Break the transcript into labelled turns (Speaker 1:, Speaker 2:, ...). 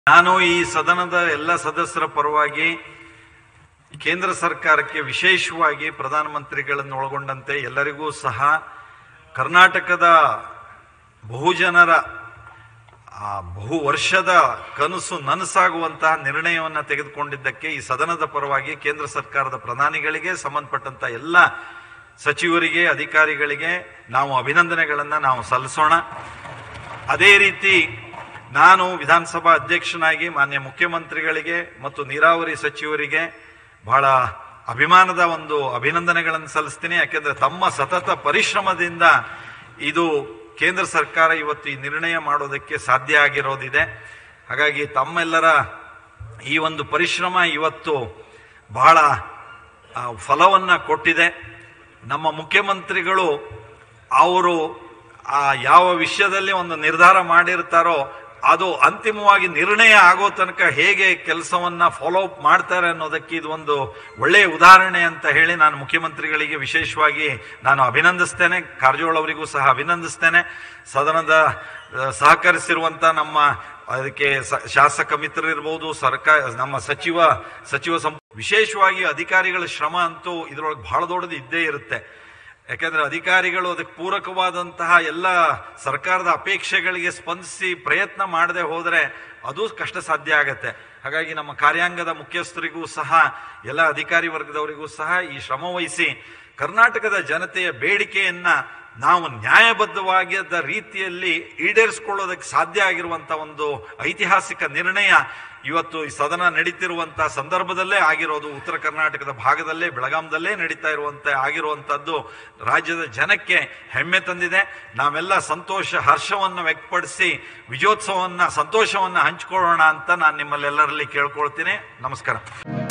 Speaker 1: ನಾನು ಈ ಸದನದ ಎಲ್ಲ ಸದಸ್ಯರ ಪರವಾಗಿ ಕೇಂದ್ರ ಸರ್ಕಾರಕ್ಕೆ ವಿಶೇಷವಾಗಿ ಪ್ರಧಾನಮಂತ್ರಿಗಳನ್ನು ಒಳಗೊಂಡಂತೆ ಎಲ್ಲರಿಗೂ ಸಹ ಕರ್ನಾಟಕದ ಬಹುಜನರ ಆ ಬಹು ವರ್ಷದ ಕನಸು ನನಸಾಗುವಂತಹ ನಿರ್ಣಯವನ್ನು ತೆಗೆದುಕೊಂಡಿದ್ದಕ್ಕೆ ಈ ಸದನದ ಪರವಾಗಿ ಕೇಂದ್ರ ಸರ್ಕಾರದ ಪ್ರಧಾನಿಗಳಿಗೆ ಸಂಬಂಧಪಟ್ಟಂತ ಎಲ್ಲ ಸಚಿವರಿಗೆ ಅಧಿಕಾರಿಗಳಿಗೆ ನಾವು ಅಭಿನಂದನೆಗಳನ್ನು ನಾವು ಸಲ್ಲಿಸೋಣ ಅದೇ ರೀತಿ ನಾನು ವಿಧಾನಸಭಾ ಅಧ್ಯಕ್ಷನಾಗಿ ಮಾನ್ಯ ಮುಖ್ಯಮಂತ್ರಿಗಳಿಗೆ ಮತ್ತು ನೀರಾವರಿ ಸಚಿವರಿಗೆ ಬಹಳ ಅಭಿಮಾನದ ಒಂದು ಅಭಿನಂದನೆಗಳನ್ನು ಸಲ್ಲಿಸ್ತೀನಿ ಯಾಕೆಂದ್ರೆ ತಮ್ಮ ಸತತ ಪರಿಶ್ರಮದಿಂದ ಇದು ಕೇಂದ್ರ ಸರ್ಕಾರ ಇವತ್ತು ಈ ನಿರ್ಣಯ ಮಾಡೋದಕ್ಕೆ ಸಾಧ್ಯ ಆಗಿರೋದಿದೆ ಹಾಗಾಗಿ ತಮ್ಮೆಲ್ಲರ ಈ ಒಂದು ಪರಿಶ್ರಮ ಇವತ್ತು ಬಹಳ ಆ, ಫಲವನ್ನ ಕೊಟ್ಟಿದೆ ನಮ್ಮ ಮುಖ್ಯಮಂತ್ರಿಗಳು ಅವರು ಆ ಯಾವ ವಿಷಯದಲ್ಲಿ ಒಂದು ನಿರ್ಧಾರ ಮಾಡಿರ್ತಾರೋ ಅದು ಅಂತಿಮವಾಗಿ ನಿರ್ಣಯ ಆಗೋ ತನಕ ಹೇಗೆ ಕೆಲಸವನ್ನ ಫಾಲೋ ಅಪ್ ಮಾಡ್ತಾರೆ ಅನ್ನೋದಕ್ಕೆ ಇದು ಒಂದು ಒಳ್ಳೆಯ ಉದಾಹರಣೆ ಅಂತ ಹೇಳಿ ನಾನು ಮುಖ್ಯಮಂತ್ರಿಗಳಿಗೆ ವಿಶೇಷವಾಗಿ ನಾನು ಅಭಿನಂದಿಸ್ತೇನೆ ಕಾರಜೋಳ ಅವರಿಗೂ ಸಹ ಅಭಿನಂದಿಸ್ತೇನೆ ಸದನದ ಆ, ಸಹಕರಿಸಿರುವಂತ ನಮ್ಮ ಅದಕ್ಕೆ ಸ- ಶಾಸಕ ಮಿತ್ರರಿರ್ಬೋದು ಸರ್ಕಾರ ನಮ್ಮ ಸಚಿವ ಸಚಿವ ಸಂಪು ವಿಶೇಷವಾಗಿ ಅಧಿಕಾರಿಗಳ ಶ್ರಮ ಅಂತೂ ಇದ್ರೊಳಗೆ ಬಹಳ ದೊಡ್ಡದು ಇದ್ದೇ ಇರುತ್ತೆ ಯಾಕಂದ್ರೆ ಅಧಿಕಾರಿಗಳು ಅದಕ್ಕೆ ಪೂರಕವಾದಂತಹ ಎಲ್ಲ ಸರ್ಕಾರದ ಅಪೇಕ್ಷೆಗಳಿಗೆ ಸ್ಪಂದಿಸಿ ಪ್ರಯತ್ನ ಮಾಡದೆ ಹೋದರೆ ಅದು ಕಷ್ಟ ಸಾಧ್ಯ ಆಗತ್ತೆ ಹಾಗಾಗಿ ನಮ್ಮ ಕಾರ್ಯಾಂಗದ ಮುಖ್ಯಸ್ಥರಿಗೂ ಸಹ ಎಲ್ಲ ಅಧಿಕಾರಿ ವರ್ಗದವರಿಗೂ ಸಹ ಈ ಶ್ರಮ ವಹಿಸಿ ಕರ್ನಾಟಕದ ಜನತೆಯ ಬೇಡಿಕೆಯನ್ನ ನಾವು ನ್ಯಾಯಬದ್ಧವಾಗಿದ್ದ ರೀತಿಯಲ್ಲಿ ಈಡೇರಿಸಿಕೊಳ್ಳೋದಕ್ಕೆ ಸಾಧ್ಯ ಆಗಿರುವಂತ ಒಂದು ಐತಿಹಾಸಿಕ ನಿರ್ಣಯ ಇವತ್ತು ಈ ಸದನ ನಡೀತಿರುವಂತಹ ಸಂದರ್ಭದಲ್ಲೇ ಆಗಿರೋದು ಉತ್ತರ ಕರ್ನಾಟಕದ ಭಾಗದಲ್ಲೇ ಬೆಳಗಾಂದಲ್ಲೇ ನಡೀತಾ ಇರುವಂತೆ ಆಗಿರುವಂತದ್ದು ರಾಜ್ಯದ ಜನಕ್ಕೆ ಹೆಮ್ಮೆ ತಂದಿದೆ ನಾವೆಲ್ಲ ಸಂತೋಷ ಹರ್ಷವನ್ನು ವ್ಯಕ್ತಪಡಿಸಿ ವಿಜಯೋತ್ಸವವನ್ನ ಸಂತೋಷವನ್ನ ಹಂಚಿಕೊಳ್ಳೋಣ ಅಂತ ನಾನು ನಿಮ್ಮಲ್ಲೆಲ್ಲರಲ್ಲಿ ಕೇಳ್ಕೊಳ್ತೀನಿ ನಮಸ್ಕಾರ